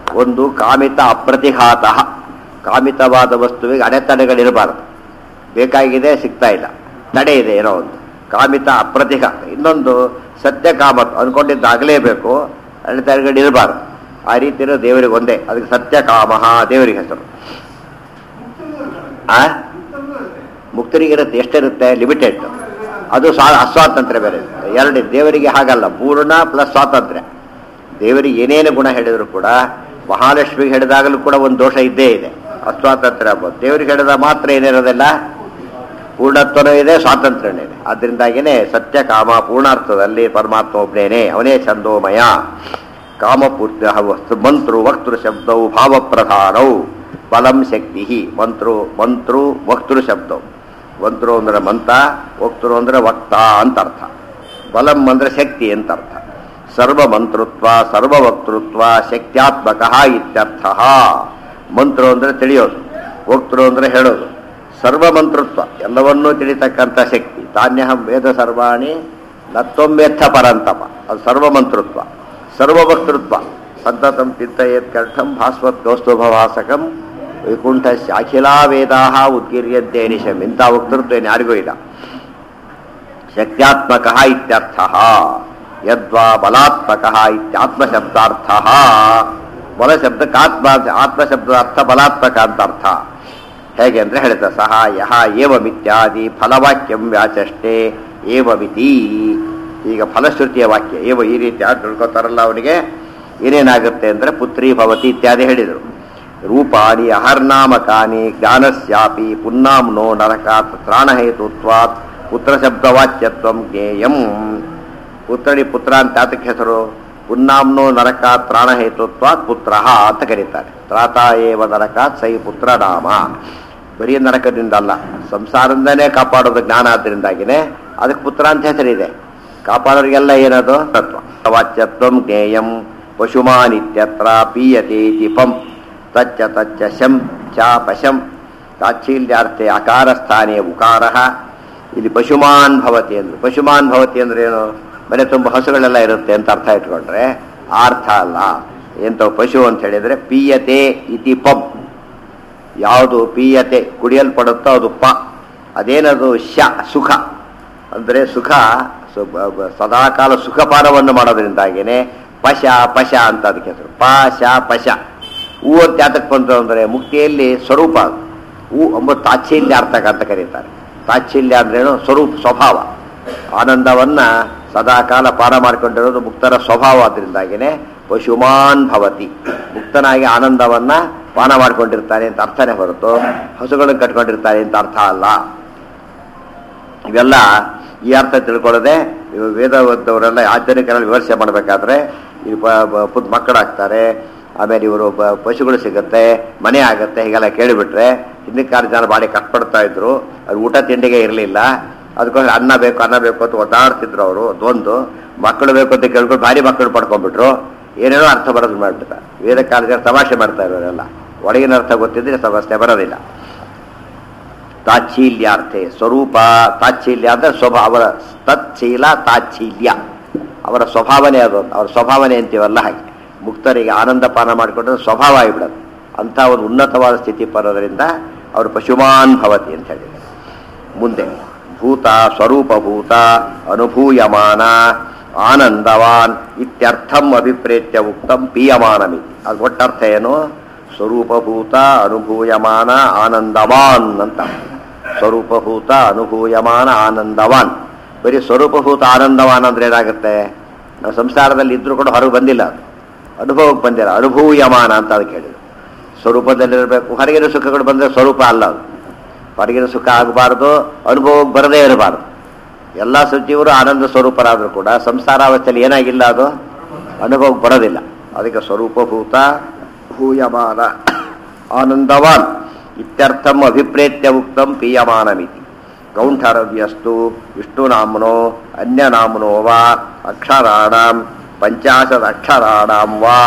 ಒಂದು ಕಾಮಿತ ಅಪ್ರತಿಘಾತ ಕಾಮಿತವಾದ ವಸ್ತುವಿಗೆ ಅಡೆತಡೆಗಳಿರಬಾರದು ಬೇಕಾಗಿದೆ ಸಿಗ್ತಾ ಇಲ್ಲ ತಡೆ ಇದೆ ಏನೋ ಒಂದು ಕಾಮಿತ ಅಪ್ರತಿಘಾತ ಇನ್ನೊಂದು ಸತ್ಯ ಕಾಮತ್ ಅಂದ್ಕೊಂಡಿದ್ದಾಗಲೇಬೇಕು ಅಡೆತಡೆಗಳಿರಬಾರದು ಆ ರೀತಿ ಇರೋ ದೇವರಿಗೆ ಒಂದೇ ಅದಕ್ಕೆ ಸತ್ಯ ಕಾಮಹ ದೇವರಿಗೆ ಹೆಸರು ಆ ಮುಕ್ತರಿಗಿರುತ್ತೆ ಎಷ್ಟಿರುತ್ತೆ ಲಿಮಿಟೆಡ್ ಅದು ಸ್ವಾ ಅಸ್ವಾತಂತ್ರ್ಯ ಬೇರೆ ಎರಡು ದೇವರಿಗೆ ಹಾಗಲ್ಲ ಪೂರ್ಣ ಪ್ಲಸ್ ಸ್ವಾತಂತ್ರ್ಯ ದೇವರಿಗೆ ಏನೇನು ಗುಣ ಹೇಳಿದ್ರು ಕೂಡ ಮಹಾಲಕ್ಷ್ಮಿಗೆ ಹೇಳಿದಾಗಲೂ ಕೂಡ ಒಂದು ದೋಷ ಇದ್ದೇ ಇದೆ ಅಸ್ವಾತಂತ್ರ್ಯ ಆಗ್ಬೋದು ದೇವರಿಗೆ ಹೇಳಿದ ಮಾತ್ರ ಏನಿರೋದಿಲ್ಲ ಪೂರ್ಣತ್ವನೂ ಇದೆ ಸ್ವಾತಂತ್ರ್ಯನೂ ಇದೆ ಆದ್ದರಿಂದಾಗಿನೇ ಸತ್ಯ ಕಾಮ ಪೂರ್ಣಾರ್ಥದಲ್ಲಿ ಪರಮಾತ್ಮ ಒಬ್ಬನೇನೆ ಅವನೇ ಚಂದೋಮಯ ಕಾಮಪೂರ್ತಿ ವಸ್ತು ಮಂತ್ರು ವಕ್ತೃ ಶಬ್ದವು ಭಾವಪ್ರಧಾನವು ಬಲಂ ಶಕ್ತಿ ಮಂತ್ರು ಮಂತ್ರು ವಕ್ತೃ ಶಬ್ದವು ಮಂತ್ರು ಅಂದ್ರೆ ಮಂತ ವಕ್ತೃ ಅಂದ್ರೆ ವಕ್ತ ಅಂತ ಅರ್ಥ ಬಲಂ ಅಂದ್ರೆ ಶಕ್ತಿ ಅಂತ ಅರ್ಥ ಸರ್ವಮಂತೃತ್ವ ಸರ್ವವಕ್ತೃತ್ವ ಶಕ್ತ್ಯಾತ್ಮಕ ಇತ್ಯರ್ಥ ಮಂತ್ರು ಅಂದ್ರೆ ತಿಳಿಯೋದು ವಕ್ತೃ ಅಂದ್ರೆ ಹೇಳೋದು ಸರ್ವಮಂತೃತ್ವ ಎಲ್ಲವನ್ನೂ ತಿಳಿತಕ್ಕಂಥ ಶಕ್ತಿ ತಾನ್ಯಹಂ ವೇದ ಸರ್ವಾಣಿ ನತ್ತೊಮ್ಮೆತ್ತ ಪರಂತಪ ಅದು ಸರ್ವಮಂತೃತ್ವ ಸರ್ವವಕ್ತೃತ್ವ ಸಂತತಂ ಚಿತ್ತಯೇತ್ ಕರ್ಠಂ ಭಾಸ್ವತ್ ಕೌಸ್ತುಭವಾಸಕಂ ವೈಕುಂಠಸ್ಯ ಅಖಿಲಾ ವೇದಾ ಉದ್ಗಿರ್ಯಂತೆ ನಿಶಂ ಇಂಥ ವಕ್ತೃತ್ವ ಏನು ಯಾರಿಗೂ ಇಲ್ಲ ಶಕ್ತ್ಯಾತ್ಮಕ ಇತ್ಯರ್ಥ ಯದ್ವಾ ಬಲಾತ್ಮಕ ಇತ್ಯಾತ್ಮಶಬ್ದಾರ್ಥ ಬಲ ಶಬ್ದಕ್ಕೆ ಆತ್ಮ ಆತ್ಮಶಬ್ದದ ಅರ್ಥ ಬಲಾತ್ಮಕ ಅಂತ ಅರ್ಥ ಹೇಗೆ ಅಂದ್ರೆ ಹೇಳ್ತಾ ಸಹ ಯಹ ಏವಮಿತ್ಯಾದಿ ಫಲವಾಕ್ಯಂ ವ್ಯಾಚಷ್ಟೇ ಏವಮಿತಿ ಈಗ ಫಲಶ್ರುತಿಯ ವಾಕ್ಯ ಏವ ಈ ರೀತಿ ಯಾರು ತಿಳ್ಕೊತಾರಲ್ಲ ಅವನಿಗೆ ಏನೇನಾಗುತ್ತೆ ಅಂದ್ರೆ ಪುತ್ರಿ ಭವತಿ ಇತ್ಯಾದಿ ಹೇಳಿದರು ರೂಪಾಣಿ ಅಹರ್ನಾಮಕಾನಿ ಜ್ಞಾನಸ್ಯಾಪಿ ಪುನ್ನಾಮ್ನೋ ನರಕಾತ್ ತ್ರಾಣಹೇತುತ್ವಾತ್ ಪುತ್ರ ಶಬ್ದವಾಚ್ಯತ್ವಂ ಜ್ಞೇಯಂ ಪುತ್ರಡಿ ಪುತ್ರ ಅಂತ ಯಾತಕ್ಕೆ ಹೆಸರು ಪುನ್ನಾಮ್ನೋ ನರಕಾತ್ ತ್ರಾಣಹೇತುತ್ವಾತ್ ಪುತ್ರ ಅಂತ ಕರೀತಾರೆ ತ್ರಾತ ಏವ ನರಕಾತ್ ಸೈ ಪುತ್ರ ನಾಮ ಬರೀ ನರಕದಿಂದ ಅಲ್ಲ ಸಂಸಾರದಿಂದನೇ ಕಾಪಾಡೋದು ಜ್ಞಾನ ಆದ್ದರಿಂದಾಗಿನೇ ಅದಕ್ಕೆ ಪುತ್ರ ಅಂತ ಹೆಸರಿದೆ ಕಾಪಾಡೋರಿಗೆಲ್ಲ ಏನದು ತತ್ವ ವಾಚ್ಯತ್ವಂ ಜ್ಞೇಯಂ ಪಶುಮಾನ್ ಇತ್ಯತ್ರ ಪೀಯತೆ ಇತಿ ಪಂ ತಚ್ಚ ತಚ್ಚ ಶಂ ಚ ಪಶಂ ತಾಚ್ಛೀಲ್ಯಾರ್ಥೆ ಅಕಾರ ಸ್ಥಾನೇ ಉಕಾರ ಇಲ್ಲಿ ಪಶುಮಾನ್ ಭವತಿ ಅಂದ್ರೆ ಪಶುಮಾನ್ ಭವತಿ ಅಂದ್ರೆ ಏನು ಮನೆ ತುಂಬ ಹಸುಗಳೆಲ್ಲ ಇರುತ್ತೆ ಅಂತ ಅರ್ಥ ಇಟ್ಕೊಂಡ್ರೆ ಆ ಅರ್ಥ ಅಲ್ಲ ಎಂತ ಪಶು ಅಂತ ಹೇಳಿದ್ರೆ ಪೀಯತೆ ಇತಿ ಪಂ ಯಾವುದು ಪೀಯತೆ ಕುಡಿಯಲ್ಪಡುತ್ತೋ ಅದು ಪ ಅದೇನದು ಶ ಸುಖ ಅಂದರೆ ಸುಖ ಸು- ಬ- ಬ- ಸದಾಕಾಲ ಸುಖಪಾನವನ್ನು ಮಾಡೋದ್ರಿಂದಾಗೇನೆ ಪಶ ಪಶ ಅಂತ ಅದಕ್ಕೆ ಹೆಸರು ಪ ಶ ಪಶ ಹೂ ಅಂತ ಯಾತಕ್ಕೆ ಬಂತು ಅಂದರೆ ಮುಕ್ತಿಯಲ್ಲಿ ಸ್ವರೂಪ ಅದು. ಹೂ ಎಂಬ ತಾಚ್ಛೀಲ್ಯಾರ್ಥಕ ಅಂತ ಕರೀತಾರೆ ತಾಚ್ಛೀಲ್ಯ ಅಂದ್ರೇನು ಸ್ವರೂಪ ಸ್ವಭಾವ ಆನಂದವನ್ನ ಸದಾಕಾಲ ಪಾನ ಮಾಡಿಕೊಂಡಿರೋದು ಮುಕ್ತರ ಸ್ವಭಾವ ಆದ್ರಿಂದಾಗಿನೇ ಪಶುಮಾನ್ ಭವತಿ ಮುಕ್ತನಾಗಿ ಆನಂದವನ್ನ ಪಾನ ಮಾಡ್ಕೊಂಡಿರ್ತಾನೆ ಅಂತ ಅರ್ಥನೇ ಹೊರತು ಹಸುಗಳನ್ನು ಕಟ್ಕೊಂಡಿರ್ತಾನೆ ಅಂತ ಅರ್ಥ ಅಲ್ಲ ಇವೆಲ್ಲ ಈ ಅರ್ಥ ತಿಳ್ಕೊಳ್ಳದೆ ಇವು ವೇದ ಓದ್ದವರೆಲ್ಲ ಆಧುನಿಕರಲ್ಲಿ ವಿಮರ್ಶೆ ಮಾಡಬೇಕಾದ್ರೆ ಇದು ಪುತ್ ಮಕ್ಕಳಾಗ್ತಾರೆ ಆಮೇಲೆ ಇವರು ಬ- ಪಶುಗಳು ಸಿಗುತ್ತೆ ಮನೆ ಆಗುತ್ತೆ ಹೀಗೆಲ್ಲ ಕೇಳಿಬಿಟ್ರೆ ಹಿಂದಿನ ಕಾಲ ಜನ ಬಾಡಿ ಕಟ್ಪಡ್ತಾ ಇದ್ರು ಅದು ಊಟ ತಿಂಡಿಗೆ ಇರಲಿಲ್ಲ ಅದಕ್ಕೋಸ್ಕರ ಅನ್ನ ಬೇಕು ಅನ್ನ ಬೇಕು ಅಂತ ಒದ್ದಾಡ್ತಿದ್ರು ಅವರು ಅದೊಂದು ಮಕ್ಕಳು ಬೇಕು ಅಂತ ಕೇಳ್ಕೊಂಡು ಭಾರಿ ಮಕ್ಕಳು ಪಡ್ಕೊಂಡ್ಬಿಟ್ರು ಏನೇನೋ ಅರ್ಥ ಬರೋದು ಮಾಡ್ಬಿಡ್ತಾರೆ ವೇದ ಕಾಲದಲ್ಲಿ ತಮಾಷೆ ಮಾಡ್ತಾ ಇರೋರೆಲ್ಲ ಒಳಗಿನ ಅರ್ಥ ಗೊತ್ತಿದ್ರೆ ಸಮಸ್ಯೆ ಬರೋದಿಲ್ಲ ತಾಚ್ಛೀಲ್ಯಾರ್ಥೆ ಸ್ವರೂಪ ತಾಚ್ಛೀಲ್ಯ ಅಂದ್ರೆ ಸ್ವಭಾವ ಅವರ ತತ್ಶೀಲ ತಾಚ್ಛೀಲ್ಯ ಅವರ ಸ್ವಭಾವನೆ ಅದು ಅವರ ಸ್ವಭಾವನೆ ಅಂತೀವಲ್ಲ ಹಾಗೆ ಮುಕ್ತರಿಗೆ ಆನಂದ ಪಾನ ಮಾಡಿಕೊಂಡ್ರೆ ಸ್ವಭಾವ ಆಗಿಬಿಡೋದು ಅಂಥ ಒಂದು ಉನ್ನತವಾದ ಸ್ಥಿತಿ ಬರೋದರಿಂದ ಅವರು ಪಶುಮಾನ್ ಭವತಿ ಅಂತ ಹೇಳಿದ್ದಾರೆ ಮುಂದೆ ಭೂತ ಸ್ವರೂಪಭೂತ ಅನುಭೂಯಮಾನ ಆನಂದವಾನ್ ಇತ್ಯರ್ಥಂ ಅಭಿಪ್ರೇತ್ಯ ಉಕ್ತಂ ಪೀಯಮಾನಮಿತಿ ಅದು ಒಟ್ಟರ್ಥ ಏನು ಸ್ವರೂಪಭೂತ ಅನುಭೂಯಮಾನ ಆನಂದವಾನ್ ಅಂತ ಸ್ವರೂಪಭೂತ ಅನುಭೂಯಮಾನ ಆನಂದವಾನ್ ಬರೀ ಸ್ವರೂಪಭೂತ ಆನಂದವಾನ್ ಅಂದ್ರೆ ಏನಾಗುತ್ತೆ ನಾವು ಸಂಸಾರದಲ್ಲಿ ಇದ್ರೂ ಕೂಡ ಹೊರಗೆ ಬಂದಿಲ್ಲ ಅದು ಅನುಭವಕ್ಕೆ ಬಂದಿಲ್ಲ ಅನುಭೂಯಮಾನ ಅಂತ ಅದಕ್ಕೆ ಹೇಳಿದ್ರು ಸ್ವರೂಪದಲ್ಲಿರಬೇಕು ಹೊರಗಿನ ಸುಖಗಳು ಬಂದರೆ ಸ್ವರೂಪ ಅಲ್ಲ ಅದು ಹೊರಗಿನ ಸುಖ ಆಗಬಾರ್ದು ಅನುಭವಕ್ಕೆ ಬರದೇ ಇರಬಾರ್ದು ಎಲ್ಲ ಸಚಿವರು ಆನಂದ ಸ್ವರೂಪರಾದರೂ ಕೂಡ ಸಂಸಾರಾವಸ್ಥೆಯಲ್ಲಿ ಏನಾಗಿಲ್ಲ ಅದು ಅನುಭವಕ್ಕೆ ಬರೋದಿಲ್ಲ ಅದಕ್ಕೆ ಸ್ವರೂಪಭೂತ ಭೂಯಮಾನ ಆನಂದವಾನ್ ಇತ್ಯರ್ಥಂ ಅಭಿಪ್ರೇತ್ಯ ಉಕ್ತಂ ಪೀಯಮಾನಮಿತಿ ಗೌಂಠರವ್ಯಸ್ತು ವಿಷ್ಣುನಾಮ್ನೋ ಅನ್ಯನಾಮ್ನೋ ವಾ ಅಕ್ಷರಾಣಾಂ ಪಂಚಾಶತ್ ಅಕ್ಷರಾಣಾಂ ವಾ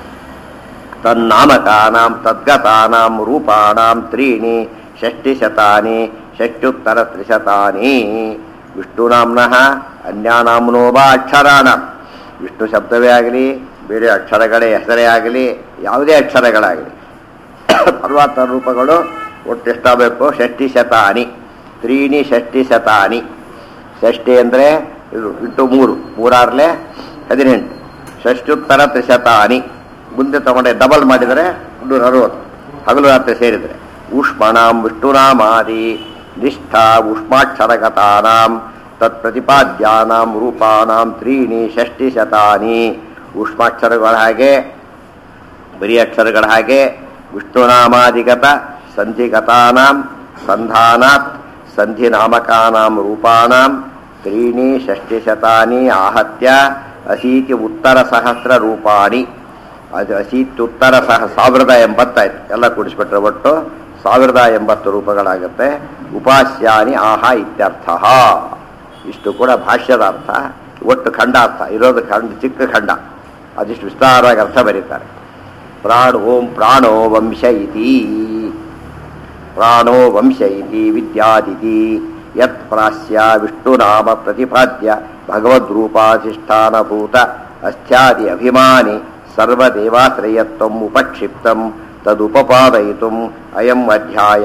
ತನ್ನಾಮಕಾನಾಂ ತದ್ಗತಾನಾಂ ರೂಪಾಣಾಂ ತ್ರೀಣಿ ಷಷ್ಟಿಶತಾನಿ ಷಷ್ಟ್ಯುತ್ತರ ತ್ರಿಶತಾನಿ ವಿಷ್ಣುನಾಮ್ನಃ ಅನ್ಯಾನಾಮ್ನೋ ವಾ ಅಕ್ಷರಾಣ ವಿಷ್ಣು ಶಬ್ದವೇ ಆಗಲಿ ಬೇರೆ ಅಕ್ಷರಗಳೇ ಹೆಸರೇ ಆಗಲಿ ಯಾವುದೇ ಅಕ್ಷರಗಳಾಗಲಿ ಪರ್ವತ ರೂಪಗಳು ಒಟ್ಟು ಎಷ್ಟಾಗಬೇಕು ಷಷ್ಟಿ ಶತಾನಿ ತ್ರೀಣಿ ಷಷ್ಟಿ ಶತಾನಿ ಷಷ್ಟಿ ಅಂದರೆ ಇದು ಇಂಟು ಮೂರು ಮೂರಾರ್ಲೆ ಹದಿನೆಂಟು ಷಷ್ಟ್ಯುತ್ತರ ತ್ರಿಶತಾನಿ ಮುಂದೆ ತಗೊಂಡೆ ಡಬಲ್ ಮಾಡಿದರೆ ಮುನ್ನೂರ ಅರವತ್ತು ಹಗಲು ರಾತ್ರಿ ಸೇರಿದರೆ ಊಷ್ಮಣಾಂ ವಿಷ್ಣುನಾಮಾದಿ ನಿಷ್ಠಾ ಊಷ್ಮಾಕ್ಷರಗತಾನಾಂ ತತ್ ಪ್ರತಿಪಾದ್ಯಾನಾಂ ರೂಪಾನಾಂ ತ್ರೀಣಿ ಷಷ್ಟಿ ಶತಾನಿ ಊಷ್ಮಾಕ್ಷರಗಳ ಹಾಗೆ ಬರೀ ಅಕ್ಷರಗಳ ಹಾಗೆ ವಿಷ್ಣುನಾಮಾದಿಗತ ಸಂಧಿಗತಾನಾಂ ಸಂಧಾನಾತ್ ಸಂಧಿನಾಮಕಾನಾಂ ರೂಪಾನಾಂ ತ್ರೀಣಿ ಷಷ್ಟಿಶತಾನಿ ಆಹತ್ಯ ಅಸೀತಿ ಉತ್ತರ ಸಹಸ್ರ ರೂಪಾಣಿ ಅದು ಅಸೀತ್ಯುತ್ತರ ಸಹ ಸಾವಿರದ ಎಂಬತ್ತಾಯ್ತು ಎಲ್ಲ ಕೂಡಿಸ್ಬಿಟ್ರೆ ಒಟ್ಟು ಸಾವಿರದ ಎಂಬತ್ತು ರೂಪಗಳಾಗುತ್ತೆ ಉಪಾಸ್ಯಾನಿ ಆಹಾ ಇತ್ಯರ್ಥ ಇಷ್ಟು ಕೂಡ ಭಾಷ್ಯದ ಅರ್ಥ ಒಟ್ಟು ಖಂಡಾರ್ಥ ಇರೋದು ಖಂಡ ಚಿಕ್ಕ ಖಂಡ ಅದಿಷ್ಟು ವಿಸ್ತಾರವಾಗಿ ಅರ್ಥ ಬರೀತಾರೆ ಪ್ರಾಣ್ ಓಂ ಪ್ರಾಣೋ ವಂಶ ಇತಿ ಪ್ರಾಣೋ ವಂಶ ಇತಿ ವಿದ್ಯಾದಿತಿ ಯತ್ ಪ್ರಾಸ್ಯ ವಿಷ್ಣುನಾಮ ಪ್ರತಿಪಾದ್ಯ ಭಗವದ್ರೂಪಾಧಿಷ್ಠಾನಭೂತ ಅಸ್ಥ್ಯಾದಿ ಅಭಿಮಾನಿ ಸರ್ವದೇವಾಶ್ರಯತ್ವಂ ಉಪಕ್ಷಿಪ್ತಂ ತದುಪಪಾದಯಿತುಂ ಅಯಂ ಅಧ್ಯಾಯ